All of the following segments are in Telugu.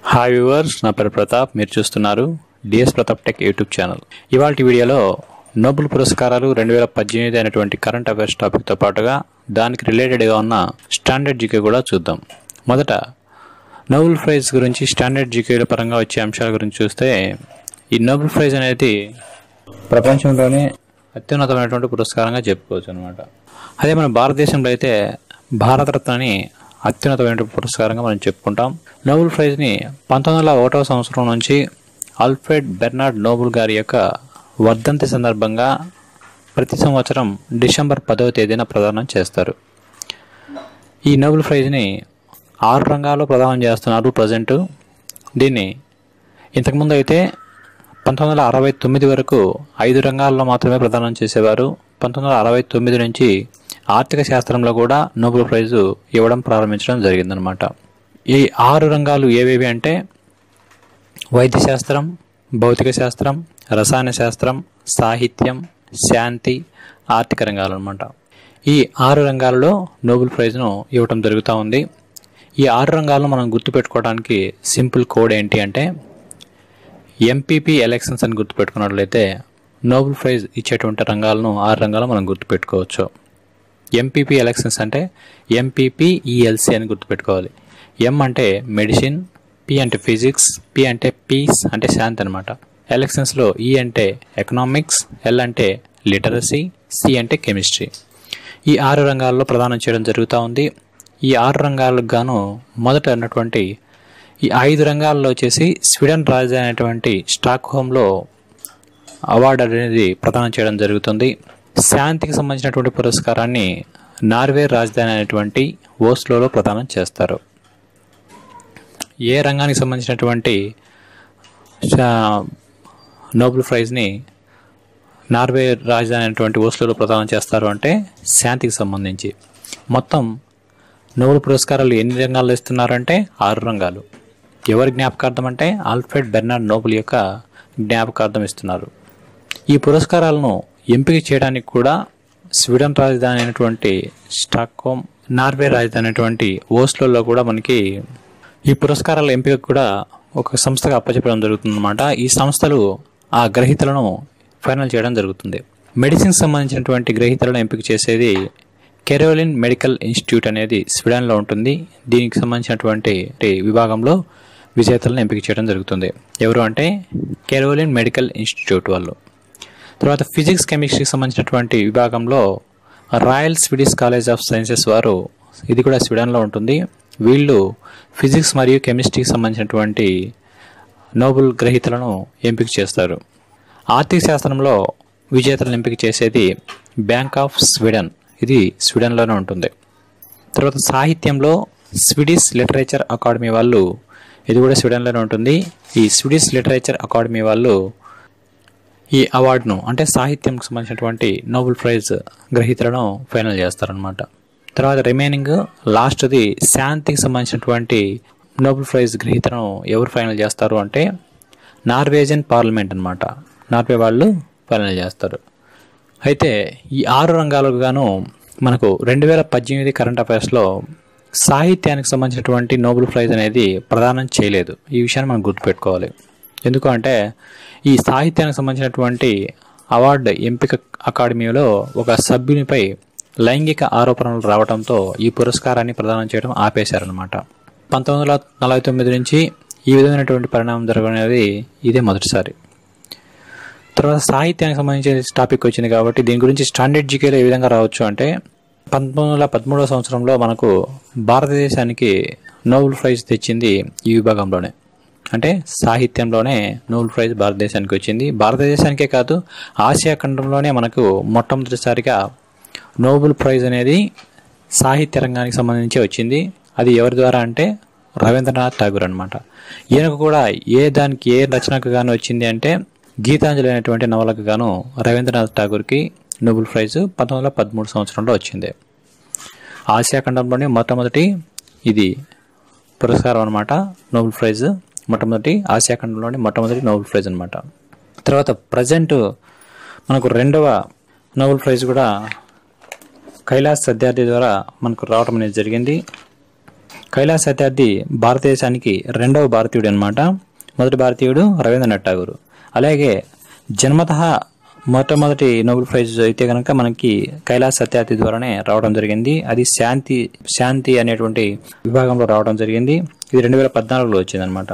హాయ్ వ్యూవర్స్ నా పేరు ప్రతాప్ మీరు చూస్తున్నారు DS Pratap tech YouTube channel ఇవాళ వీడియోలో నోబెల్ పురస్కారాలు రెండు వేల పద్దెనిమిది అయినటువంటి కరెంట్ అఫైర్స్ టాపిక్తో పాటుగా దానికి రిలేటెడ్గా ఉన్న స్టాండర్డ్ జీకే కూడా చూద్దాం మొదట నోబెల్ ప్రైజ్ గురించి స్టాండర్డ్ జీకేల పరంగా వచ్చే అంశాల గురించి చూస్తే ఈ నోబెల్ ప్రైజ్ అనేది ప్రపంచంలోనే అత్యున్నతమైనటువంటి పురస్కారంగా చెప్పుకోవచ్చు అనమాట అదే మన భారతదేశంలో అయితే భారతరత్నని అత్యున్నతమైన పురస్కారంగా మనం చెప్పుకుంటాం నోబెల్ ప్రైజ్ని పంతొమ్మిది వందల ఒకటవ సంవత్సరం నుంచి ఆల్ఫ్రెడ్ బెర్నార్డ్ నోబెల్ గారి యొక్క వర్ధంతి సందర్భంగా ప్రతి సంవత్సరం డిసెంబర్ పదవ తేదీన ప్రదానం చేస్తారు ఈ నోబెల్ ప్రైజ్ని ఆరు రంగాల్లో ప్రదానం చేస్తున్నారు ప్రజెంట్ దీన్ని ఇంతకుముందు అయితే పంతొమ్మిది వందల అరవై తొమ్మిది వరకు ఐదు రంగాల్లో మాత్రమే ప్రదానం చేసేవారు పంతొమ్మిది వందల అరవై తొమ్మిది నుంచి ఆర్థిక శాస్త్రంలో కూడా నోబెల్ ప్రైజు ఇవ్వడం ప్రారంభించడం జరిగిందనమాట ఈ ఆరు రంగాలు ఏవేవి అంటే వైద్య శాస్త్రం భౌతిక శాస్త్రం రసాయన శాస్త్రం సాహిత్యం శాంతి ఆర్థిక రంగాలు అనమాట ఈ ఆరు రంగాలలో నోబెల్ ప్రైజ్ను ఇవ్వడం జరుగుతూ ఉంది ఈ ఆరు రంగాలను మనం గుర్తుపెట్టుకోవడానికి సింపుల్ కోడ్ ఏంటి అంటే ఎంపీపీ ఎలక్షన్స్ అని గుర్తుపెట్టుకున్నట్లయితే నోబెల్ ప్రైజ్ ఇచ్చేటువంటి రంగాలను ఆరు రంగాలు మనం గుర్తుపెట్టుకోవచ్చు ఎంపీపీ ఎలక్షన్స్ అంటే ఎంపీపీ ఈఎల్సి అని గుర్తుపెట్టుకోవాలి ఎం అంటే మెడిసిన్ పి అంటే ఫిజిక్స్ పి అంటే పీస్ అంటే శాంతి అనమాట ఎలక్షన్స్లో ఈ అంటే ఎకనామిక్స్ ఎల్ అంటే లిటరసీ సి అంటే కెమిస్ట్రీ ఈ ఆరు రంగాల్లో ప్రదానం చేయడం జరుగుతూ ఉంది ఈ ఆరు రంగాలకు గాను మొదట అన్నటువంటి ఈ ఐదు రంగాల్లో వచ్చేసి స్వీడన్ రాజధాని అయినటువంటి స్టాక్ హోమ్లో అవార్డు అనేది ప్రదానం చేయడం జరుగుతుంది శాంతికి సంబంధించినటువంటి పురస్కారాన్ని నార్వే రాజధాని అయినటువంటి ఓస్లోలో ప్రదానం చేస్తారు ఏ రంగానికి సంబంధించినటువంటి శా- నోబెల్ ప్రైజ్ని నార్వే రాజధాని అయినటువంటి ఓస్లోలో ప్రదానం చేస్తారు అంటే శాంతికి సంబంధించి మొత్తం నోబెల్ పురస్కారాలు ఎన్ని రంగాల్లో ఇస్తున్నారంటే ఆరు రంగాలు ఎవరి జ్ఞాపకార్థం అంటే ఆల్ఫ్రెడ్ బెర్నార్డ్ నోబెల్ యొక్క జ్ఞాపకార్థం ఇస్తున్నారు ఈ పురస్కారాలను ఎంపిక చేయడానికి కూడా స్వీడన్ రాజధాని అయినటువంటి స్టాక్హోమ్ నార్వే రాజధాని అయినటువంటి ఓస్లోలో కూడా మనకి ఈ పురస్కారాల ఎంపిక కూడా ఒక సంస్థగా అప్పచెప్పడం జరుగుతుందన్నమాట ఈ సంస్థలు ఆ గ్రహీతలను ఫైనల్ చేయడం జరుగుతుంది మెడిసిన్ సంబంధించినటువంటి గ్రహీతలను ఎంపిక చేసేది కెరోలిన్ మెడికల్ ఇన్స్టిట్యూట్ అనేది స్వీడన్లో ఉంటుంది దీనికి సంబంధించినటువంటి విభాగంలో విజేతలను ఎంపిక చేయడం జరుగుతుంది ఎవరు అంటే కెరోలిన్ మెడికల్ ఇన్స్టిట్యూట్ వాళ్ళు తర్వాత ఫిజిక్స్ కెమిస్ట్రీకి సంబంధించినటువంటి విభాగంలో royal Swedish college of sciences వారు ఇది కూడా స్వీడన్లో ఉంటుంది వీళ్ళు ఫిజిక్స్ మరియు కెమిస్ట్రీకి సంబంధించినటువంటి నోబెల్ గ్రహీతలను ఎంపిక చేస్తారు ఆర్థిక శాస్త్రంలో విజేతలను ఎంపిక చేసేది బ్యాంక్ ఆఫ్ స్వీడన్ ఇది స్వీడన్లోనే ఉంటుంది తర్వాత సాహిత్యంలో స్వీడిష్ లిటరేచర్ అకాడమీ వాళ్ళు ఇది కూడా స్వీడన్లోనే ఉంటుంది ఈ స్వీడిష్ లిటరేచర్ అకాడమీ వాళ్ళు ఈ అవార్డును అంటే సాహిత్యంకి సంబంధించినటువంటి నోబెల్ ప్రైజ్ గ్రహీతలను ఫైనల్ చేస్తారనమాట తర్వాత రిమైనింగ్ లాస్ట్ది శాంతికి సంబంధించినటువంటి నోబెల్ ప్రైజ్ గ్రహీతలను ఎవరు ఫైనల్ చేస్తారు అంటే నార్వేజియన్ పార్లమెంట్ అనమాట నార్వే వాళ్ళు ఫైనల్ చేస్తారు అయితే ఈ ఆరు రంగాలకు గాను మనకు రెండు వేల పద్దెనిమిది కరెంట్ అఫైర్స్లో సాహిత్యానికి సంబంధించినటువంటి నోబెల్ ప్రైజ్ అనేది ప్రదానం చేయలేదు ఈ విషయాన్ని మనం గుర్తుపెట్టుకోవాలి ఎందుకు అంటే ఈ సాహిత్యానికి సంబంధించినటువంటి అవార్డు ఎంపిక అకాడమీలో ఒక సభ్యునిపై లైంగిక ఆరోపణలు రావడంతో ఈ పురస్కారాన్ని ప్రదానం చేయడం ఆపేశారనమాట పంతొమ్మిది వందల నలభై తొమ్మిది నుంచి ఈ విధమైనటువంటి పరిణామం జరగనేది ఇదే మొదటిసారి తర్వాత సాహిత్యానికి సంబంధించిన టాపిక్ వచ్చింది కాబట్టి దీని గురించి స్టాండర్డ్ జీకేలో ఏ విధంగా రావచ్చు అంటే పంతొమ్మిది వందల పదమూడవ సంవత్సరంలో మనకు భారతదేశానికి నోబెల్ ప్రైజ్ తెచ్చింది ఈ విభాగంలోనే అంటే సాహిత్యంలోనే నోబెల్ ప్రైజ్ భారతదేశానికి వచ్చింది భారతదేశానికే కాదు ఆసియా ఖండంలోనే మనకు మొట్టమొదటిసారిగా నోబెల్ ప్రైజ్ అనేది సాహిత్య రంగానికి సంబంధించి వచ్చింది అది ఎవరి ద్వారా అంటే రవీంద్రనాథ్ ఠాగూర్ అనమాట ఈయనకు కూడా ఏ దానికి ఏ రచనకు గాను వచ్చింది అంటే గీతాంజలి అనేటువంటి నవలకు గాను రవీంద్రనాథ్ ఠాగూర్కి నోబెల్ ప్రైజ్ పంతొమ్మిది వందల పదమూడు సంవత్సరంలో వచ్చింది ఆసియా ఖండంలోనే మొట్టమొదటి ఇది పురస్కారం అనమాట నోబెల్ ప్రైజ్ మొట్టమొదటి ఆసియా ఖండంలోని మొట్టమొదటి నోబెల్ ప్రైజ్ అనమాట తర్వాత ప్రజెంట్ మనకు రెండవ నోబెల్ ప్రైజ్ కూడా కైలాస్ సత్యార్థి ద్వారా మనకు రావడం అనేది జరిగింది కైలాస్ సత్యార్థి భారతదేశానికి రెండవ భారతీయుడు అనమాట మొదటి భారతీయుడు రవీంద్రనాథ్ ఠాగూర్ అలాగే జన్మత మొట్టమొదటి నోబెల్ ప్రైజ్ అయితే కనుక మనకి కైలాస్ సత్యార్థి ద్వారానే రావడం జరిగింది అది శాంతి శాంతి అనేటువంటి విభాగంలో రావడం జరిగింది ఇది రెండు వేల పద్నాలుగులో వచ్చిందనమాట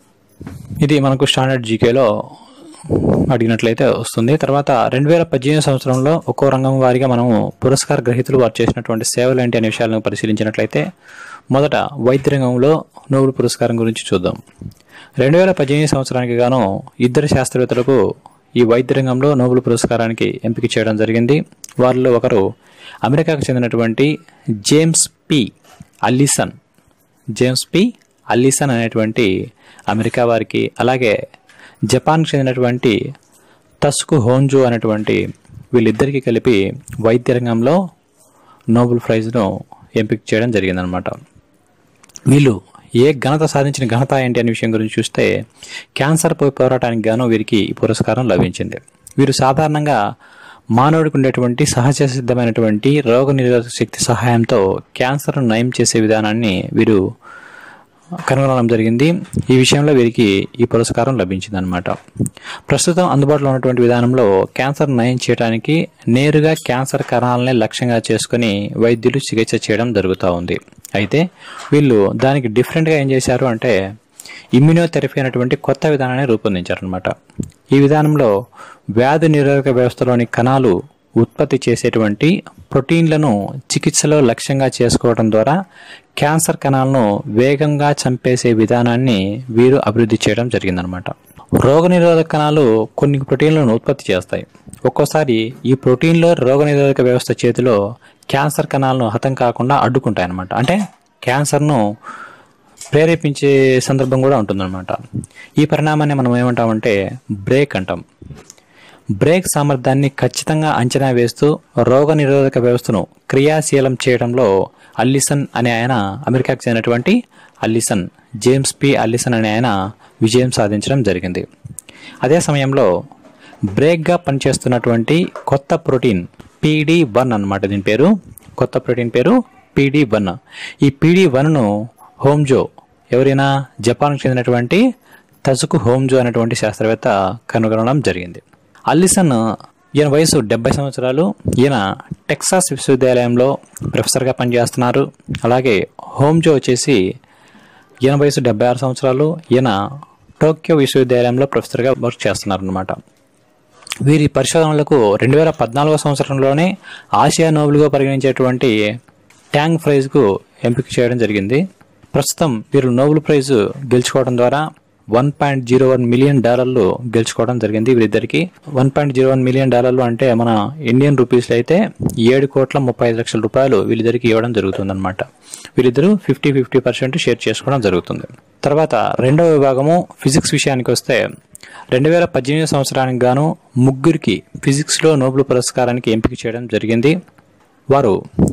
ఇది మనకు స్టాండర్డ్ జీకేలో అడిగినట్లయితే వస్తుంది తర్వాత రెండు వేల పద్దెనిమిది సంవత్సరంలో ఒక్కో రంగం వారిగా మనము పురస్కార గ్రహీతలు వారు చేసినటువంటి సేవలు ఏంటి అనే విషయాలను పరిశీలించినట్లయితే మొదట వైద్య రంగంలో నోబెల్ పురస్కారం గురించి చూద్దాం రెండు వేల పద్దెనిమిది సంవత్సరానికి గాను ఇద్దరు శాస్త్రవేత్తలకు ఈ వైద్య రంగంలో నోబెల్ పురస్కారానికి ఎంపిక చేయడం జరిగింది వారిలో ఒకరు అమెరికాకు చెందినటువంటి James P Allison James P Allison అనేటువంటి అమెరికా వారికి అలాగే జపాన్కి చెందినటువంటి తస్కు హోంజో అనేటువంటి వీళ్ళిద్దరికీ కలిపి వైద్య రంగంలో నోబెల్ ప్రైజ్ను ఎంపిక చేయడం జరిగిందనమాట వీళ్ళు ఏ ఘనత సాధించిన ఘనత ఏంటి అనే విషయం గురించి చూస్తే క్యాన్సర్ పై పోరాటానికి గాను వీరికి ఈ పురస్కారం లభించింది వీరు సాధారణంగా మానవుడికి ఉండేటువంటి సహజ సిద్ధమైనటువంటి రోగ నిరోధక శక్తి సహాయంతో క్యాన్సర్ను నయం చేసే విధానాన్ని వీరు కనుగొనడం జరిగింది ఈ విషయంలో వీరికి ఈ పురస్కారం లభించింది అనమాట ప్రస్తుతం అందుబాటులో ఉన్నటువంటి విధానంలో క్యాన్సర్ నయం చేయడానికి నేరుగా క్యాన్సర్ కణాలనే లక్ష్యంగా చేసుకుని వైద్యులు చికిత్స చేయడం జరుగుతూ ఉంది అయితే వీళ్ళు దానికి డిఫరెంట్గా ఏం చేశారు అంటే ఇమ్యూనోథెరపీ అనేటువంటి కొత్త విధానాన్ని రూపొందించారనమాట ఈ విధానంలో వ్యాధి నిరోధక వ్యవస్థలోని కణాలు ఉత్పత్తి చేసేటువంటి ప్రోటీన్లను చికిత్సలో లక్ష్యంగా చేసుకోవడం ద్వారా క్యాన్సర్ కణాలను వేగంగా చంపేసే విధానాన్ని వీరు అభివృద్ధి చేయడం జరిగిందనమాట రోగనిరోధక కణాలు కొన్ని ప్రోటీన్లను ఉత్పత్తి చేస్తాయి ఒక్కోసారి ఈ ప్రోటీన్లో రోగనిరోధక వ్యవస్థ చేతిలో క్యాన్సర్ కణాలను హతం కాకుండా అడ్డుకుంటాయి అన్నమాట అంటే క్యాన్సర్ను ప్రేరేపించే సందర్భం కూడా ఉంటుందన్నమాట ఈ పరిణామాన్ని మనం ఏమంటామంటే బ్రేక్ అంటాం బ్రేక్ సామర్థ్యాన్ని ఖచ్చితంగా అంచనా వేస్తూ రోగ నిరోధక వ్యవస్థను క్రియాశీలం చేయడంలో అల్లిసన్ అనే ఆయన అమెరికాకు చెందినటువంటి అల్లిసన్ జేమ్స్ పి అల్లిసన్ అనే ఆయన విజయం సాధించడం జరిగింది అదే సమయంలో బ్రేక్గా పనిచేస్తున్నటువంటి కొత్త ప్రోటీన్ పీడి వన్ అనమాట దీని పేరు కొత్త ప్రోటీన్ పేరు పీడి వన్ ఈ పీడి వన్ను హోమ్జో ఎవరైనా జపాన్కు చెందినటువంటి తజుకు హోమ్జో అనేటువంటి శాస్త్రవేత్త కనుగొనడం జరిగింది అల్లిసన్ ఈయన వయసు డెబ్బై సంవత్సరాలు ఈయన టెక్సాస్ విశ్వవిద్యాలయంలో ప్రొఫెసర్గా పనిచేస్తున్నారు అలాగే హోమ్జో వచ్చేసి ఈయన వయసు డెబ్బై ఆరు సంవత్సరాలు ఈయన టోక్యో విశ్వవిద్యాలయంలో ప్రొఫెసర్గా వర్క్ చేస్తున్నారు అనమాట వీరి పరిశోధనలకు రెండు వేల పద్నాలుగో సంవత్సరంలోనే ఆసియా నోబెల్గా పరిగణించేటువంటి ట్యాంగ్ ప్రైజ్కు ఎంపిక చేయడం జరిగింది ప్రస్తుతం వీరు నోబెల్ ప్రైజ్ గెలుచుకోవడం ద్వారా one point zero one million డాలర్లు గెలుచుకోవడం జరిగింది వీరిద్దరికి one point zero one million డాలర్లు అంటే మన ఇండియన్ రూపీస్లో అయితే ఏడు కోట్ల ముప్పై ఐదు లక్షల రూపాయలు వీళ్ళిద్దరికి ఇవ్వడం జరుగుతుందన్నమాట వీరిద్దరూ ఫిఫ్టీ ఫిఫ్టీ పర్సెంట్ షేర్ చేసుకోవడం జరుగుతుంది తర్వాత రెండవ విభాగము ఫిజిక్స్ విషయానికి వస్తే రెండు వేల పద్దెనిమిది సంవత్సరానికి గాను ముగ్గురికి ఫిజిక్స్లో నోబెల్ పురస్కారానికి ఎంపిక చేయడం జరిగింది వారు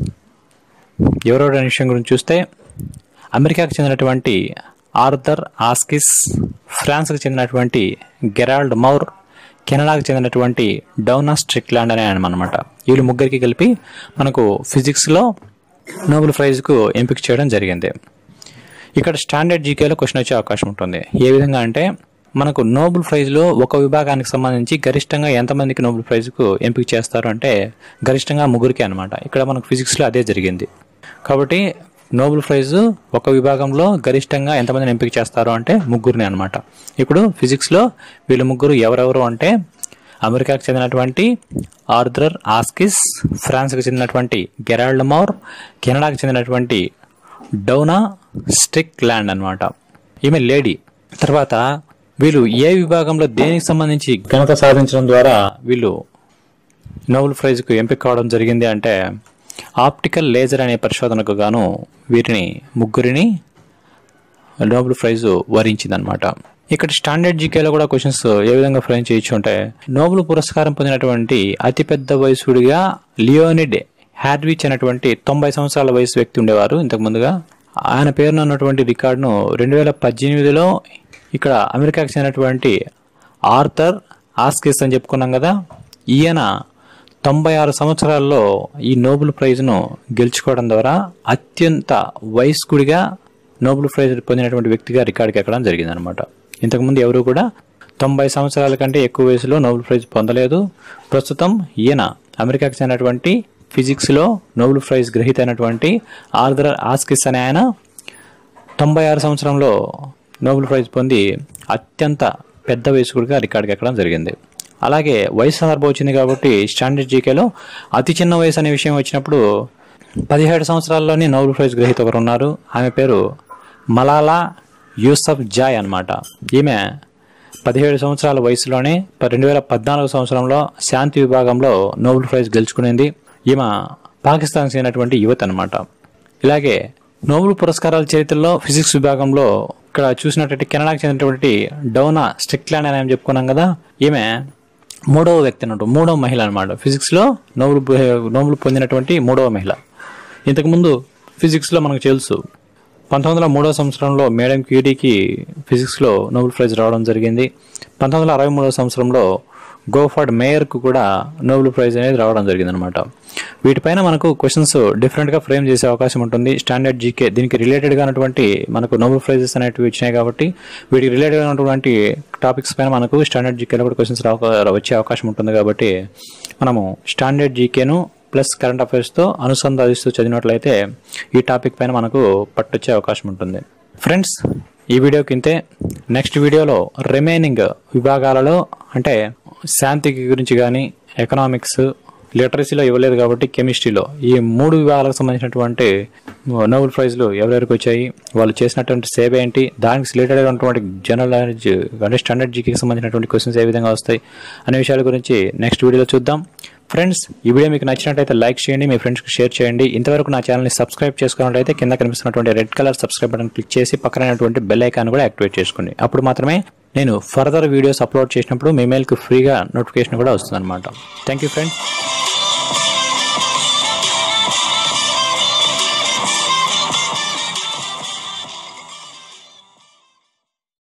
ఎవరెవరు అనే విషయం గురించి చూస్తే అమెరికాకు చెందినటువంటి ఆర్థర్ ఆస్కిస్ ఫ్రాన్స్కి చెందినటువంటి గెరాల్డ్ మౌర్ కెనడాకు చెందినటువంటి డౌనా స్ట్రిక్లాండ్ అనే ఆయన అనమాట వీళ్ళు ముగ్గురికి కలిపి మనకు ఫిజిక్స్లో నోబెల్ ప్రైజ్కు ఎంపిక చేయడం జరిగింది ఇక్కడ స్టాండర్డ్ జీకేలో క్వశ్చన్ వచ్చే అవకాశం ఉంటుంది ఏ విధంగా అంటే మనకు నోబెల్ ప్రైజ్లో ఒక విభాగానికి సంబంధించి గరిష్టంగా ఎంతమందికి నోబెల్ ప్రైజ్కు ఎంపిక చేస్తారు అంటే గరిష్టంగా ముగ్గురికి అనమాట ఇక్కడ మనకు ఫిజిక్స్లో అదే జరిగింది కాబట్టి నోబెల్ ప్రైజ్ ఒక విభాగంలో గరిష్టంగా ఎంతమందిని ఎంపిక చేస్తారు అంటే ముగ్గురిని అనమాట ఇప్పుడు ఫిజిక్స్లో వీళ్ళు ముగ్గురు ఎవరెవరు అంటే అమెరికాకు చెందినటువంటి ఆర్థర్ ఆస్కిస్ ఫ్రాన్స్కి చెందినటువంటి గెరాల్డ్ మౌర్ కెనడాకు చెందినటువంటి డౌనా స్ట్రిక్ ల్యాండ్ అనమాట ఈమె లేడీ తర్వాత వీళ్ళు ఏ విభాగంలో దేనికి సంబంధించి ఘనత సాధించడం ద్వారా వీళ్ళు నోబెల్ ప్రైజ్కు ఎంపిక కావడం జరిగింది అంటే ఆప్టికల్ లేజర్ అనే పరిశోధనకు గాను వీరిని ముగ్గురిని నోబెల్ ప్రైజ్ వరించిందనమాట ఇక్కడ స్టాండర్డ్ జీకేలో కూడా క్వశ్చన్స్ ఏ విధంగా ఫ్రేమ్ చేయొచ్చు అంటే నోబెల్ పురస్కారం పొందినటువంటి అతిపెద్ద వయసుడిగా లియోనిడ్ హ్యాడ్విచ్ అనేటువంటి తొంభై సంవత్సరాల వయసు వ్యక్తి ఉండేవారు ఇంతకు ముందుగా ఆయన పేరున ఉన్నటువంటి రికార్డును రెండు వేల పద్దెనిమిదిలో ఇక్కడ అమెరికాకు చెందినటువంటి ఆర్థర్ ఆస్కిస్ అని చెప్పుకున్నాం కదా ఈయన తొంభై ఆరు సంవత్సరాల్లో ఈ నోబెల్ ప్రైజ్ను గెలుచుకోవడం ద్వారా అత్యంత వయస్కుడిగా నోబెల్ ప్రైజ్ పొందినటువంటి వ్యక్తిగా రికార్డుకి ఎక్కడం జరిగిందనమాట ఇంతకుముందు ఎవరు కూడా తొంభై సంవత్సరాల కంటే ఎక్కువ వయసులో నోబెల్ ప్రైజ్ పొందలేదు ప్రస్తుతం ఈయన అమెరికాకి చెందినటువంటి ఫిజిక్స్లో నోబెల్ ప్రైజ్ గ్రహీత అయినటువంటి ఆర్దర్ ఆస్కిస్ అనే ఆయన తొంభై ఆరు సంవత్సరంలో నోబెల్ ప్రైజ్ పొంది అత్యంత పెద్ద వయసుకుడిగా రికార్డుకి ఎక్కడం జరిగింది అలాగే వయసు సందర్భం వచ్చింది కాబట్టి స్టాండర్డ్ జీకేలో అతి చిన్న వయసు అనే విషయం వచ్చినప్పుడు పదిహేడు సంవత్సరాల్లోనే నోబెల్ ప్రైజ్ గ్రహీత ఒకరు ఉన్నారు ఆమె పేరు మలాలా యూసఫ్ జాయ్ అన్నమాట ఈమె పదిహేడు సంవత్సరాల వయసులోనే రెండు వేల పద్నాలుగు సంవత్సరంలో శాంతి విభాగంలో నోబెల్ ప్రైజ్ గెలుచుకునేది ఈమె పాకిస్తాన్ చెందినటువంటి యువత అనమాట ఇలాగే నోబెల్ పురస్కారాల చరిత్రలో ఫిజిక్స్ విభాగంలో ఇక్కడ చూసినటువంటి కెనడాకి చెందినటువంటి డౌనా స్ట్రిక్లాండ్ అని చెప్పుకున్నాం కదా ఈమె మూడవ వ్యక్తి అన్నట్టు మూడవ మహిళ అనమాట ఫిజిక్స్లో నోబెల్ నోబెల్ పొందినటువంటి మూడవ మహిళ ఇంతకుముందు ఫిజిక్స్లో మనకు తెలుసు పంతొమ్మిది వందల మూడో సంవత్సరంలో మేడం క్యూరీకి ఫిజిక్స్లో నోబెల్ ప్రైజ్ రావడం జరిగింది పంతొమ్మిది వందల అరవై మూడో సంవత్సరంలో గోఫర్డ్ మేయర్కు కూడా నోబెల్ ప్రైజ్ అనేది రావడం జరిగిందనమాట వీటిపైన మనకు క్వశ్చన్స్ డిఫరెంట్గా ఫ్రేమ్ చేసే అవకాశం ఉంటుంది స్టాండర్డ్ జీకే దీనికి రిలేటెడ్గా ఉన్నటువంటి మనకు నోబెల్ ప్రైజెస్ అనేటివి వచ్చినాయి కాబట్టి వీటికి రిలేటెడ్గా ఉన్నటువంటి టాపిక్స్ పైన మనకు స్టాండర్డ్ జీకేలో కూడా క్వశ్చన్స్ వచ్చే అవకాశం ఉంటుంది కాబట్టి మనము స్టాండర్డ్ జీకేను ప్లస్ కరెంట్ అఫైర్స్తో అనుసంధానిస్తూ చదివినట్లయితే ఈ టాపిక్ పైన మనకు పట్టొచ్చే అవకాశం ఉంటుంది ఫ్రెండ్స్ ఈ వీడియోకి ఇంతే నెక్స్ట్ వీడియోలో రిమైనింగ్ విభాగాలలో అంటే శాంతికి గురించి కానీ ఎకనామిక్స్ లిటరసీలో ఇవ్వలేదు కాబట్టి కెమిస్ట్రీలో ఈ మూడు విభాగాలకు సంబంధించినటువంటి నోబెల్ ప్రైజ్లు ఎవరెవరికి వచ్చాయి వాళ్ళు చేసినటువంటి సేవ ఏంటి దానికి రిలేటెడ్ ఉన్నటువంటి జనరల్ నాలెడ్జ్ అంటే స్టాండర్డ్ జీకి సంబంధించినటువంటి క్వశ్చన్స్ ఏ విధంగా వస్తాయి అనే విషయాల గురించి నెక్స్ట్ వీడియోలో చూద్దాం ఫ్రెండ్స్ ఈ వీడియో మీకు నచ్చినట్లయితే లైక్ చేయండి మీ ఫ్రెండ్స్కి షేర్ చేయండి ఇంతవరకు నా ఛానల్ని సబ్స్క్రైబ్ చేసుకున్నట్లయితే కింద కనిపిస్తున్నటువంటి red colour subscribe button click చేసి పక్కనటువంటి బెల్ ఐకాన్ కూడా యాక్టివేట్ చేసుకోండి అప్పుడు మాత్రమే నేను ఫర్దర్ వీడియోస్ అప్లోడ్ చేసినప్పుడు మీ మెయిల్కి ఫ్రీగా నోటిఫికేషన్ కూడా వస్తుంది అనమాట థ్యాంక్ యూ ఫ్రెండ్స్